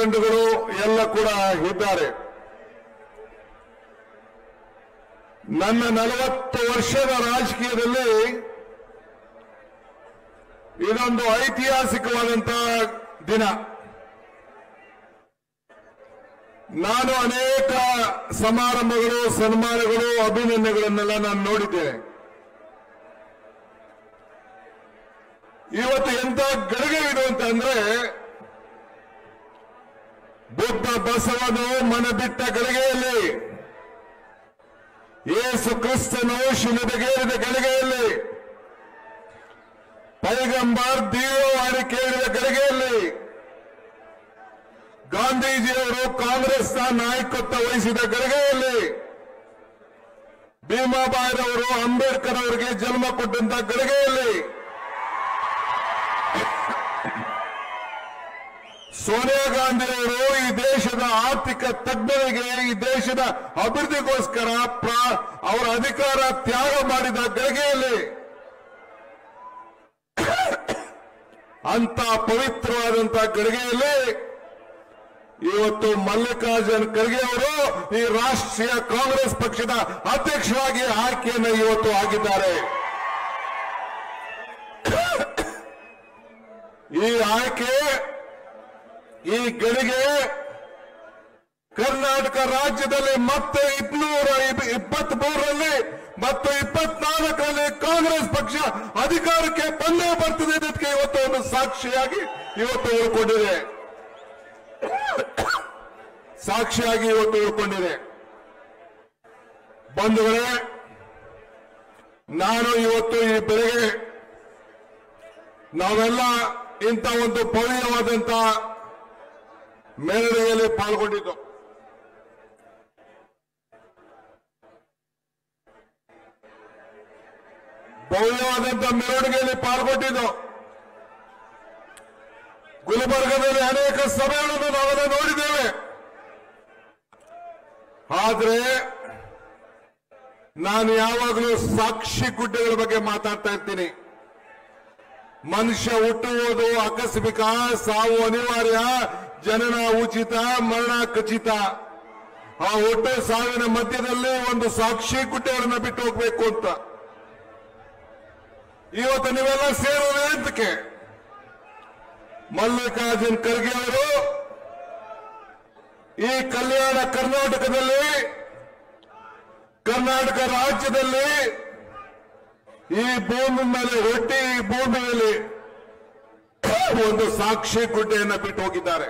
ಮುಖಂಡಗಳು ಎಲ್ಲ ಕೂಡ ಇದ್ದಾರೆ ನನ್ನ ನಲವತ್ತು ವರ್ಷದ ರಾಜಕೀಯದಲ್ಲಿ ಇದೊಂದು ಐತಿಹಾಸಿಕವಾದಂತಹ ದಿನ ನಾನು ಅನೇಕ ಸಮಾರಂಭಗಳು ಸನ್ಮಾನಗಳು ಅಭಿನಂದನೆಗಳನ್ನೆಲ್ಲ ನಾನು ನೋಡಿದ್ದೇನೆ ಇವತ್ತು ಎಂತ ಗಳಿಗೆ ಇದು ಅಂತ ಅಂದ್ರೆ ಬುದ್ಧ ಬಸವನು ಮನ ಬಿಟ್ಟ ಗಳಿಗೆಯಲ್ಲಿ ಯೇಸು ಕ್ರಿಸ್ತನು ಶಿಲುಬೆಗೇರಿದ ಗಳಿಗೆಯಲ್ಲಿ ಪೈಗಂಬರ್ ದೀರ್ಘವಾಣಿ ಕೇಳಿದ ಗಳಿಗೆಯಲ್ಲಿ ಗಾಂಧೀಜಿಯವರು ಕಾಂಗ್ರೆಸ್ನ ನಾಯಕತ್ವ ವಹಿಸಿದ ಗಳಿಗೆಯಲ್ಲಿ ಭೀಮಾಬಾಯಿರವರು ಅಂಬೇಡ್ಕರ್ ಅವರಿಗೆ ಜನ್ಮ ಕೊಟ್ಟಂತ ಗಳಿಗೆಯಲ್ಲಿ ಸೋನಿಯಾ ಗಾಂಧಿ ಅವರು ಈ ದೇಶದ ಆರ್ಥಿಕ ತಜ್ಞರಿಗೆ ಈ ದೇಶದ ಅಭಿವೃದ್ಧಿಗೋಸ್ಕರ ಪ್ರ- ಅವರ ಅಧಿಕಾರ ತ್ಯಾಗ ಮಾಡಿದ ಗಳಿಗೆಯಲ್ಲಿ ಅಂತ ಪವಿತ್ರವಾದಂತಹ ಗಳಿಗೆಯಲ್ಲಿ ಇವತ್ತು ಮಲ್ಲಿಕಾರ್ಜುನ್ ಖರ್ಗೆ ಅವರು ಈ ರಾಷ್ಟ್ರೀಯ ಕಾಂಗ್ರೆಸ್ ಪಕ್ಷದ ಅಧ್ಯಕ್ಷರಾಗಿ ಆಯ್ಕೆಯನ್ನು ಇವತ್ತು ಆಗಿದ್ದಾರೆ ಈ ಆಯ್ಕೆ ಈ ಗಳಿಗೆ ಕರ್ನಾಟಕ ರಾಜ್ಯದಲ್ಲಿ ಮತ್ತೆ ಇನ್ನೂರ ಇಪ್ಪತ್ತ್ ಮೂರರಲ್ಲಿ ಮತ್ತು ಇಪ್ಪತ್ನಾಲ್ಕರಲ್ಲಿ ಕಾಂಗ್ರೆಸ್ ಪಕ್ಷ ಅಧಿಕಾರಕ್ಕೆ ಬಂದೇ ಬರ್ತದೆ ಇದಕ್ಕೆ ಇವತ್ತು ಒಂದು ಸಾಕ್ಷಿಯಾಗಿ ಇವತ್ತು ಉಳ್ಕೊಂಡಿದೆ ಸಾಕ್ಷಿಯಾಗಿ ಇವತ್ತು ಉಳ್ಕೊಂಡಿದೆ ಬಂಧುಗಳೇ ನಾನು ಇವತ್ತು ಈ ಬೆಳಗ್ಗೆ ನಾವೆಲ್ಲ ಇಂಥ ಒಂದು ಭವ್ಯವಾದಂತ ಮೆರವಣಿಗೆಯಲ್ಲಿ ಪಾಲ್ಗೊಂಡಿದ್ದು ಭವ್ಯವಾದಂತ ಮೆರವಣಿಗೆಯಲ್ಲಿ ಪಾಲ್ಗೊಂಡಿದ್ದು ಗುಲ್ಬರ್ಗದಲ್ಲಿ ಅನೇಕ ಸಭೆಗಳನ್ನು ನಾವೆಲ್ಲ ನೋಡಿದ್ದೇವೆ ಆದ್ರೆ ನಾನು ಯಾವಾಗಲೂ ಸಾಕ್ಷಿ ಗುಡ್ಡೆಗಳ ಬಗ್ಗೆ ಮಾತಾಡ್ತಾ ಇರ್ತೀನಿ ಮನುಷ್ಯ ಹುಟ್ಟುವುದು ಆಕಸ್ಮಿಕ ಸಾವು ಅನಿವಾರ್ಯ ಜನನ ಉಚಿತ ಮರಣ ಖಚಿತ ಆ ಹುಟ್ಟು ಸಾವಿನ ಮಧ್ಯದಲ್ಲಿ ಒಂದು ಸಾಕ್ಷಿ ಗುಡ್ಡೆಗಳನ್ನ ಬಿಟ್ಟು ಹೋಗ್ಬೇಕು ಅಂತ ಇವತ್ತು ನೀವೆಲ್ಲ ಸೇರೋದು ಎಂತಕ್ಕೆ ಮಲ್ಲಿಕಾರ್ಜುನ್ ಖರ್ಗೆ ಅವರು ಈ ಕಲ್ಯಾಣ ಕರ್ನಾಟಕದಲ್ಲಿ ಕರ್ನಾಟಕ ರಾಜ್ಯದಲ್ಲಿ ಈ ಭೂಮಿ ಮೇಲೆ ಹುಟ್ಟಿ ಈ ಭೂಮಿಯಲ್ಲಿ ಒಂದು ಸಾಕ್ಷಿ ಗುಡ್ಡೆಯನ್ನ ಬಿಟ್ಟು ಹೋಗಿದ್ದಾರೆ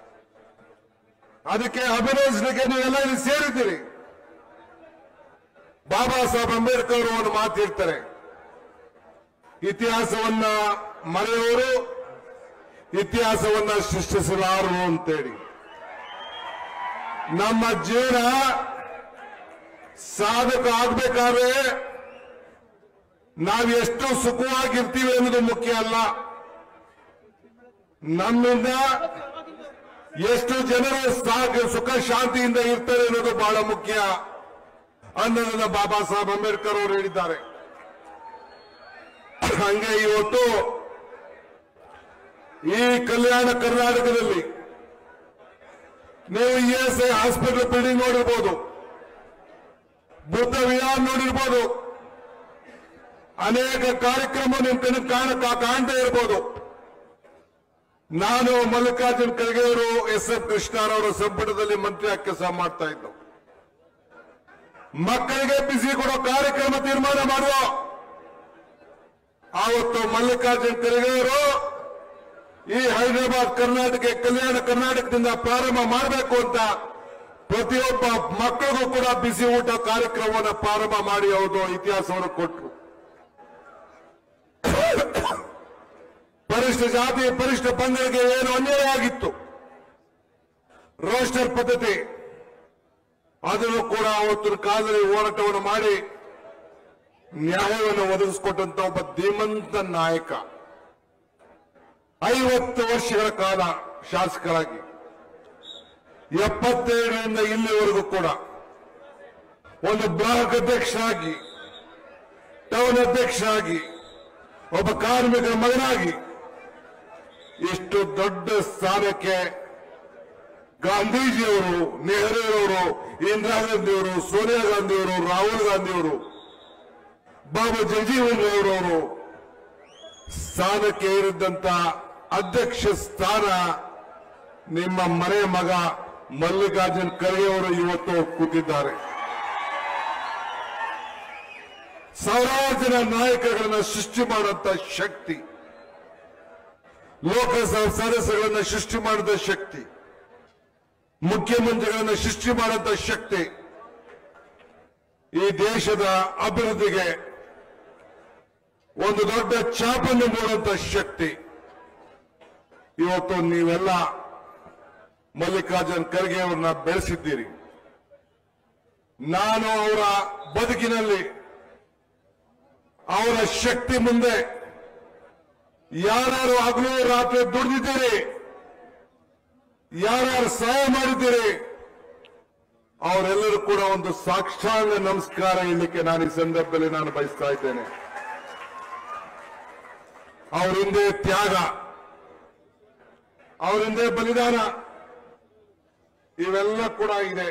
ಅದಕ್ಕೆ ಅಭಿನಯಿಸಲಿಕ್ಕೆ ನೀವೆಲ್ಲ ಇಲ್ಲಿ ಸೇರಿದ್ದೀರಿ ಬಾಬಾ ಸಾಹೇಬ್ ಅಂಬೇಡ್ಕರ್ ಅವರು ಒಂದು ಮಾತು ಹೇಳ್ತಾರೆ ಇತಿಹಾಸವನ್ನ ಮರೆಯೋರು ಇತಿಹಾಸವನ್ನ ಸೃಷ್ಟಿಸಲಾರರು ಅಂತೇಳಿ ನಮ್ಮ ಜೀವನ ಸಾಧಕ ಆಗ್ಬೇಕಾದ್ರೆ ನಾವು ಎಷ್ಟು ಸುಖವಾಗಿರ್ತೀವಿ ಅನ್ನೋದು ಮುಖ್ಯ ಅಲ್ಲ ನಮ್ಮಿಂದ ಎಷ್ಟು ಜನರು ಸಾಕು ಸುಖ ಶಾಂತಿಯಿಂದ ಇರ್ತಾರೆ ಅನ್ನೋದು ಬಹಳ ಮುಖ್ಯ ಅನ್ನೋದನ್ನ ಬಾಬಾ ಸಾಹೇಬ್ ಅಂಬೇಡ್ಕರ್ ಅವರು ಹೇಳಿದ್ದಾರೆ ಹಂಗೆ ಇವತ್ತು ಈ ಕಲ್ಯಾಣ ಕರ್ನಾಟಕದಲ್ಲಿ ನೀವು E S I hospital building ನೋಡಿರ್ಬೋದು ಬುದ್ಧ ವಿಹಾರ ನೋಡಿರ್ಬೋದು ಅನೇಕ ಕಾರ್ಯಕ್ರಮ ನಿಮ್ ಕಣ್ಣಿಗೆ ಕಾಣ ಕಾಣ್ತಾ ಇರ್ಬೋದು ನಾನು ಮಲ್ಲಿಕಾರ್ಜುನ್ ಖರ್ಗೆ ಅವರು ಎಸ್ ಎಫ್ ಕೃಷ್ಣರವರ ಸಂಪುಟದಲ್ಲಿ ಮಂತ್ರಿ ಆಗಿ ಕೆಲಸ ಮಾಡ್ತಾ ಇದ್ದು ಮಕ್ಕಳಿಗೆ ಬಿಸಿ ಕೊಡೋ ಕಾರ್ಯಕ್ರಮ ತೀರ್ಮಾನ ಮಾಡುವ ಆವತ್ತು ಮಲ್ಲಿಕಾರ್ಜುನ್ ಖರ್ಗೆ ಅವರು ಈ ಹೈದರಾಬಾದ್ ಕರ್ನಾಟಕ ಕಲ್ಯಾಣ ಕರ್ನಾಟಕದಿಂದ ಪ್ರಾರಂಭ ಮಾಡಬೇಕು ಅಂತ ಪ್ರತಿಯೊಬ್ಬ ಮಕ್ಕಳಿಗೂ ಕೂಡ ಬಿಸಿ ಊಟ ಕಾರ್ಯಕ್ರಮವನ್ನು ಪ್ರಾರಂಭ ಮಾಡಿ ಅವರು ಇತಿಹಾಸವನ್ನು ಕೊಟ್ಟರು ಪರಿಷ್ಠ ಜಾತಿ ಪರಿಷ್ಠ ಪಂಗಡಕ್ಕೆ ಏನು ಅನ್ಯಾಯ ಆಗಿತ್ತು ರೋಸ್ಟರ್ ಪದ್ಧತಿ ಅದನ್ನು ಕೂಡ ಅವತ್ತಿನ ಕಾಲದಲ್ಲಿ ಹೋರಾಟವನ್ನು ಮಾಡಿ ನ್ಯಾಯವನ್ನು ಒದಗಿಸಿಕೊಟ್ಟಂತ ಒಬ್ಬ ಧೀಮಂತ ನಾಯಕ ಐವತ್ತು ವರ್ಷಗಳ ಕಾಲ ಶಾಸಕರಾಗಿ ಎಪ್ಪತ್ತೇಳರಿಂದ ಇಲ್ಲಿವರೆಗೂ ಕೂಡ ಒಂದು ಬ್ಲಾಕ್ ಅಧ್ಯಕ್ಷರಾಗಿ ಟೌನ್ ಅಧ್ಯಕ್ಷರಾಗಿ ಒಬ್ಬ ಕಾರ್ಮಿಕರ ಮಗನಾಗಿ ಇಷ್ಟು ದೊಡ್ಡ ಸ್ಥಾನಕ್ಕೆ ಗಾಂಧೀಜಿಯವರು ನೆಹರೂರವರು ಇಂದಿರಾ ಗಾಂಧಿಯವರು ಸೋನಿಯಾ ಗಾಂಧಿಯವರು ರಾಹುಲ್ ಗಾಂಧಿಯವರು ಬಾಬಾ ಜಗಜೀವನ್ ಅವರವರು ಸ್ಥಾನಕ್ಕೆ ಏರಿದ್ದಂತ ಅಧ್ಯಕ್ಷ ಸ್ಥಾನ ನಿಮ್ಮ ಮನೆ ಮಗ ಮಲ್ಲಿಕಾರ್ಜುನ್ ಖರ್ಗೆ ಅವರು ಇವತ್ತು ಕೂತಿದ್ದಾರೆ ಸಾವಿರಾರು ಜನ ನಾಯಕರನ್ನ ಸೃಷ್ಟಿ ಮಾಡುವಂತ ಶಕ್ತಿ ಲೋಕಸಭಾ ಸದಸ್ಯಗಳನ್ನ ಸೃಷ್ಟಿ ಮಾಡಿದ ಶಕ್ತಿ ಮುಖ್ಯಮಂತ್ರಿಗಳನ್ನ ಸೃಷ್ಟಿ ಮಾಡುವಂತ ಶಕ್ತಿ ಈ ದೇಶದ ಅಭಿವೃದ್ಧಿಗೆ ಒಂದು ದೊಡ್ಡ ಚಾಪನ್ನು ಮೂಡುವಂತ ಶಕ್ತಿ ಇವತ್ತು ನೀವೆಲ್ಲ ಮಲ್ಲಿಕಾರ್ಜುನ್ ಖರ್ಗೆ ಅವರನ್ನ ಬೆಳೆಸಿದ್ದೀರಿ ನಾನು ಅವರ ಬದುಕಿನಲ್ಲಿ ಅವರ ಶಕ್ತಿ ಮುಂದೆ ಯಾರ್ಯಾರು ಹಗಲು ರಾತ್ರಿ ದುಡಿದಿದ್ದೀರಿ ಯಾರ್ಯಾರು ಸಹಾಯ ಮಾಡಿದ್ದೀರಿ ಅವರೆಲ್ಲರೂ ಕೂಡ ಒಂದು ಸಾಕ್ಷಾಂಗ ನಮಸ್ಕಾರ ಇಲ್ಲಿಕ್ಕೆ ನಾನು ಈ ಸಂದರ್ಭದಲ್ಲಿ ನಾನು ಬಯಸ್ತಾ ಇದ್ದೇನೆ ಅವರ ಹಿಂದೆ ತ್ಯಾಗ ಅವರ ಹಿಂದೆ ಬಲಿದಾನ ಇವೆಲ್ಲ ಕೂಡ ಇದೆ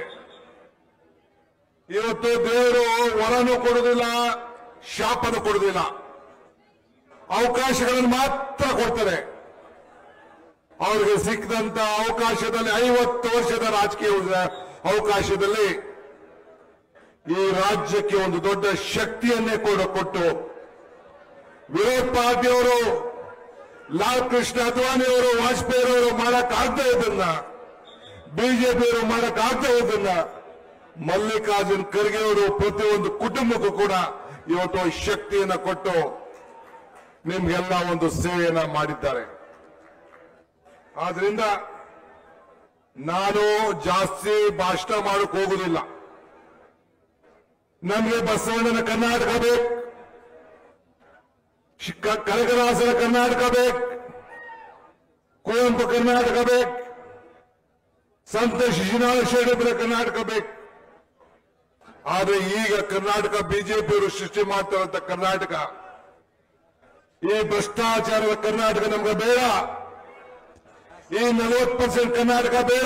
ಇವತ್ತು ದೇವರು ವರನು ಕೊಡುವುದಿಲ್ಲ ಶಾಪನು ಕೊಡುವುದಿಲ್ಲ ಅವಕಾಶಗಳನ್ನು ಮಾತ್ರ ಕೊಡ್ತಾರೆ ಅವರಿಗೆ ಸಿಕ್ಕಿದಂತ ಅವಕಾಶದಲ್ಲಿ ಐವತ್ತು ವರ್ಷದ ರಾಜಕೀಯ ಅವಕಾಶದಲ್ಲಿ ಈ ರಾಜ್ಯಕ್ಕೆ ಒಂದು ದೊಡ್ಡ ಶಕ್ತಿಯನ್ನೇ ಕೂಡ ಕೊಟ್ಟು ವಿರೋಧ ಪಾರ್ಟಿಯವರು ಲಾಲ್ ಕೃಷ್ಣ ಅದ್ವಾನಿ ಅವರು ವಾಜಪೇಯಿ ಅವರು ಮಾಡಕ್ ಆಗದೆ ಇದನ್ನ ಬಿಜೆಪಿಯವರು ಮಾಡಕ್ ಆಗದೆ ಇದನ್ನ ಮಲ್ಲಿಕಾರ್ಜುನ್ ಖರ್ಗೆ ಅವರು ಪ್ರತಿಯೊಂದು ಕುಟುಂಬಕ್ಕೂ ಕೂಡ ಇವತ್ತು ಶಕ್ತಿಯನ್ನ ಕೊಟ್ಟು ನಿಮ್ಗೆಲ್ಲ ಒಂದು ಸೇವೆಯನ್ನ ಮಾಡಿದ್ದಾರೆ ಆದ್ರಿಂದ ನಾನು ಜಾಸ್ತಿ ಭಾಷಣ ಮಾಡಕ್ ಹೋಗುದಿಲ್ಲ ನಮಗೆ ಬಸವಣ್ಣನ ಕರ್ನಾಟಕ ಬೇಕು ಶಿಕ್ಕ- ಕನಕದಾಸರ ಕರ್ನಾಟಕ ಬೇಕು ಕುವೆಂಪು ಕರ್ನಾಟಕ ಬೇಕು ಸಂತ ಶಿಶುನಾಳ ಶರಣರ ಕರ್ನಾಟಕ ಬೇಕು ಆದ್ರೆ ಈಗ ಕರ್ನಾಟಕ ಬಿಜೆಪಿಯವರು ಸೃಷ್ಟಿ ಮಾಡ್ತಾರಂತ ಕರ್ನಾಟಕ ಈ ಭ್ರಷ್ಟಾಚಾರದ ಕರ್ನಾಟಕ ನಮ್ಗೆ ಬೇಡ ಈ ನಲವತ್ತು ಪರ್ಸೆಂಟ್ ಕರ್ನಾಟಕ ಬೇಡ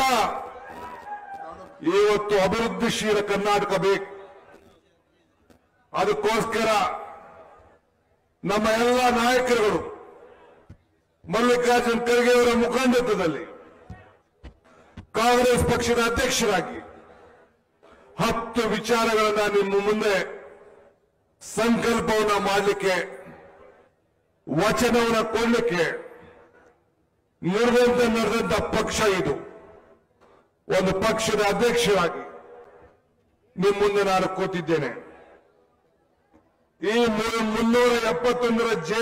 ಇವತ್ತು ಅಭಿವೃದ್ಧಿಶೀಲ ಕರ್ನಾಟಕ ಬೇಕು ಅದಕ್ಕೋಸ್ಕರ ನಮ್ಮ ಎಲ್ಲ ನಾಯಕರುಗಳು ಮಲ್ಲಿಕಾರ್ಜುನ್ ಖರ್ಗೆ ಅವರ ಮುಖಂಡತ್ವದಲ್ಲಿ ಕಾಂಗ್ರೆಸ್ ಪಕ್ಷದ ಅಧ್ಯಕ್ಷರಾಗಿ ಹತ್ತು ವಿಚಾರಗಳನ್ನ ನಿಮ್ಮ ಮುಂದೆ ಸಂಕಲ್ಪವನ್ನ ಮಾಡಲಿಕ್ಕೆ ವಚನವನ್ನ ಕೊಡಲಿಕ್ಕೆ ನಿರ್ಬಂಧ ನಡೆದಂತ ಪಕ್ಷ ಇದು ಒಂದು ಪಕ್ಷದ ಅಧ್ಯಕ್ಷರಾಗಿ ನಿಮ್ಮ ಮುಂದೆ ನಾನು ಕೂತಿದ್ದೇನೆ ಈ ಮು- ಮುನ್ನೂರ ಎಪ್ಪತ್ತೊಂದರ ಜೆ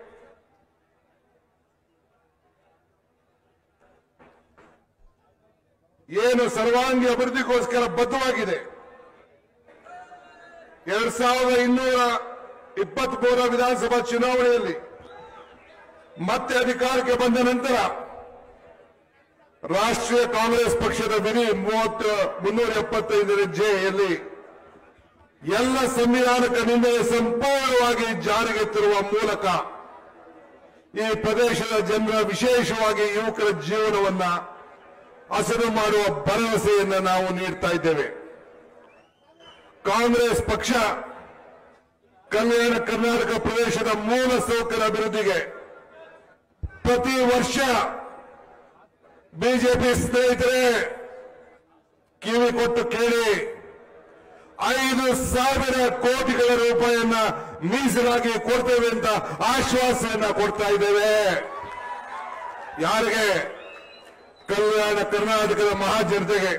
ಏನು ಸರ್ವಾಂಗಿ ಅಭಿವೃದ್ಧಿಗೋಸ್ಕರ ಬದ್ಧವಾಗಿದೆ ಎರಡ್ ಸಾವಿರದ ಇನ್ನೂರ ಇಪ್ಪತ್ಮೂರ ವಿಧಾನಸಭಾ ಚುನಾವಣೆಯಲ್ಲಿ ಮತ್ತೆ ಅಧಿಕಾರಕ್ಕೆ ಬಂದ ನಂತರ ರಾಷ್ಟ್ರೀಯ ಕಾಂಗ್ರೆಸ್ ಪಕ್ಷದ ವಿಧಿ ಮೂವತ್ತು ಮುನ್ನೂರ ಎಪ್ಪತ್ತೈದರ ಜೆಯಲ್ಲಿ ಎಲ್ಲ ಸಂವಿಧಾನಕ ನಿಂದನೆ ಸಂಪೂರ್ಣವಾಗಿ ಜಾರಿಗೆ ತರುವ ಮೂಲಕ ಈ ಪ್ರದೇಶದ ಜನರ ವಿಶೇಷವಾಗಿ ಯುವಕರ ಜೀವನವನ್ನ ಹಸನು ಮಾಡುವ ಭರವಸೆಯನ್ನ ನಾವು ನೀಡ್ತಾ ಇದ್ದೇವೆ ಕಾಂಗ್ರೆಸ್ ಪಕ್ಷ ಕಲ್ಯಾಣ ಕರ್ನಾಟಕ ಪ್ರದೇಶದ ಮೂಲ ಸೌಕರ್ಯ ಅಭಿವೃದ್ಧಿಗೆ ಪ್ರತಿ ವರ್ಷ ಬಿಜೆಪಿ ಸ್ನೇಹಿತರೆ ಕಿವಿ ಕೊಟ್ಟು ಕೇಳಿ ಐದು ಸಾವಿರ ಕೋಟಿಗಳ ರೂಪಾಯಿಯನ್ನ ಮೀಸಲಾಗಿ ಕೊಡ್ತೇವೆ ಅಂತ ಆಶ್ವಾಸನೆಯನ್ನ ಕೊಡ್ತಾ ಇದ್ದೇವೆ ಯಾರಿಗೆ ಕಲ್ಯಾಣ ಕರ್ನಾಟಕದ ಮಹಾಜನತೆಗೆ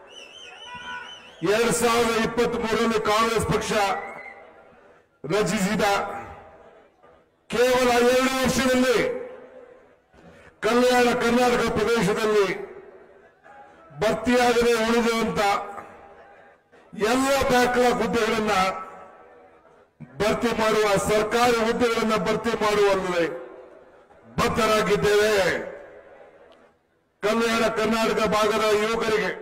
ಎರಡ್ ಸಾವಿರದ ಇಪ್ಪತ್ತ್ ಮೂರರಲ್ಲಿ ಕಾಂಗ್ರೆಸ್ ಪಕ್ಷ ರಚಿಸಿದ ಕೇವಲ ಎರಡು ವರ್ಷದಲ್ಲಿ ಕಲ್ಯಾಣ ಕರ್ನಾಟಕ ಪ್ರದೇಶದಲ್ಲಿ ಭರ್ತಿಯಾಗದೆ ಉಳಿದಿರುವಂತ ಎಲ್ಲ ಬ್ಯಾಕ್ಲಾಗ್ ಹುದ್ದೆಗಳನ್ನ ಭರ್ತಿ ಮಾಡುವ ಸರ್ಕಾರಿ ಹುದ್ದೆಗಳನ್ನ ಭರ್ತಿ ಮಾಡುವಲ್ಲಿ ಬದ್ಧರಾಗಿದ್ದೇವೆ ಕಲ್ಯಾಣ ಕರ್ನಾಟಕ ಭಾಗದ ಯುವಕರಿಗೆ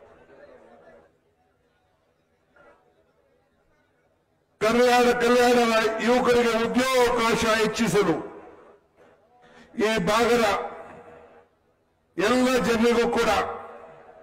ಕಲ್ಯಾಣ ಕಲ್ಯಾಣದ ಯುವಕರಿಗೆ ಉದ್ಯೋಗಾವಕಾಶ ಹೆಚ್ಚಿಸಲು ಈ ಭಾಗದ ಎಲ್ಲ ಜನರಿಗೂ ಕೂಡ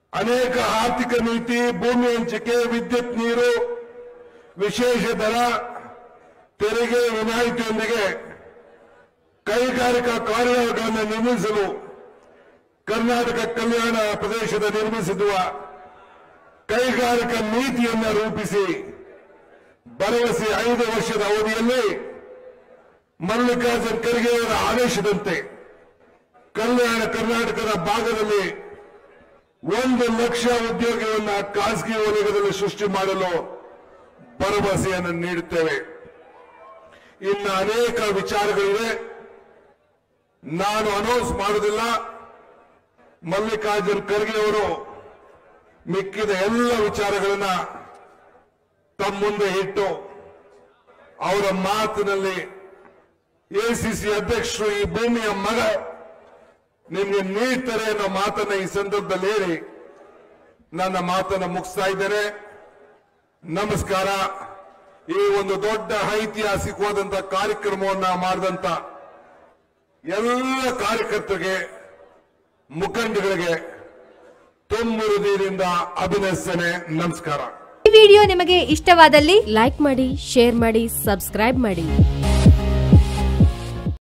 ಅನೇಕ ಆರ್ಥಿಕ ನೀತಿ ಭೂಮಿ ಹಂಚಿಕೆ ವಿದ್ಯುತ್ ನೀರು ವಿಶೇಷ ದರ ತೆರಿಗೆ ವಿನಾಯಿತಿಯೊಂದಿಗೆ ಕೈಗಾರಿಕಾ ಕಾರಿಡಾರ್ಗಳನ್ನು ನಿರ್ಮಿಸಲು ಕರ್ನಾಟಕ ಕಲ್ಯಾಣ ಪ್ರದೇಶದ ನಿರ್ಮಿಸಿರುವ ಕೈಗಾರಿಕಾ ನೀತಿಯನ್ನು ರೂಪಿಸಿ ಭರವಸೆ ಐದು ವರ್ಷದ ಅವಧಿಯಲ್ಲಿ ಮಲ್ಲಿಕಾರ್ಜುನ್ ಖರ್ಗೆ ಅವರ ಆದೇಶದಂತೆ ಕಲ್ಯಾಣ ಕರ್ನಾಟಕದ ಭಾಗದಲ್ಲಿ ಒಂದು ಲಕ್ಷ ಉದ್ಯೋಗವನ್ನು ಖಾಸಗಿ ವಲಯದಲ್ಲಿ ಸೃಷ್ಟಿ ಮಾಡಲು ಭರವಸೆಯನ್ನು ನೀಡುತ್ತೇವೆ ಇನ್ನು ಅನೇಕ ವಿಚಾರಗಳಿವೆ ನಾನು ಅನೌನ್ಸ್ ಮಾಡುವುದಿಲ್ಲ ಮಲ್ಲಿಕಾರ್ಜುನ್ ಖರ್ಗೆ ಅವರು ಮಿಕ್ಕಿದ ಎಲ್ಲ ವಿಚಾರಗಳನ್ನ ತಮ್ಮ ಮುಂದೆ ಇಟ್ಟು ಅವರ ಮಾತಿನಲ್ಲಿ ಎಸಿಸಿ ಅಧ್ಯಕ್ಷರು ಈ ಭೂಮಿಯ ಮಗ ನಿಮ್ಗೆ ನೀಡ್ತಾರೆ ಅನ್ನೋ ಮಾತನ್ನ ಈ ಸಂದರ್ಭದಲ್ಲಿ ಹೇಳಿ ನನ್ನ ಮಾತನ್ನ ಮುಗಿಸ್ತಾ ಇದ್ದೇನೆ ನಮಸ್ಕಾರ ಈ ಒಂದು ದೊಡ್ಡ ಐತಿಹಾಸಿಕವಾದಂತ ಕಾರ್ಯಕ್ರಮವನ್ನ ಮಾಡಿದಂತ ಎಲ್ಲ ಕಾರ್ಯಕರ್ತರಿಗೆ ಮುಖಂಡಗಳಿಗೆ ತುಂಬ ಹೃದಯದಿಂದ ಅಭಿನಯಿಸ್ತೇನೆ ನಮಸ್ಕಾರ ಈ ವಿಡಿಯೋ ನಿಮಗೆ ಇಷ್ಟವಾದಲ್ಲಿ ಲೈಕ್ ಮಾಡಿ ಶೇರ್ ಮಾಡಿ ಸಬ್ಸ್ಕ್ರೈಬ್ ಮಾಡಿ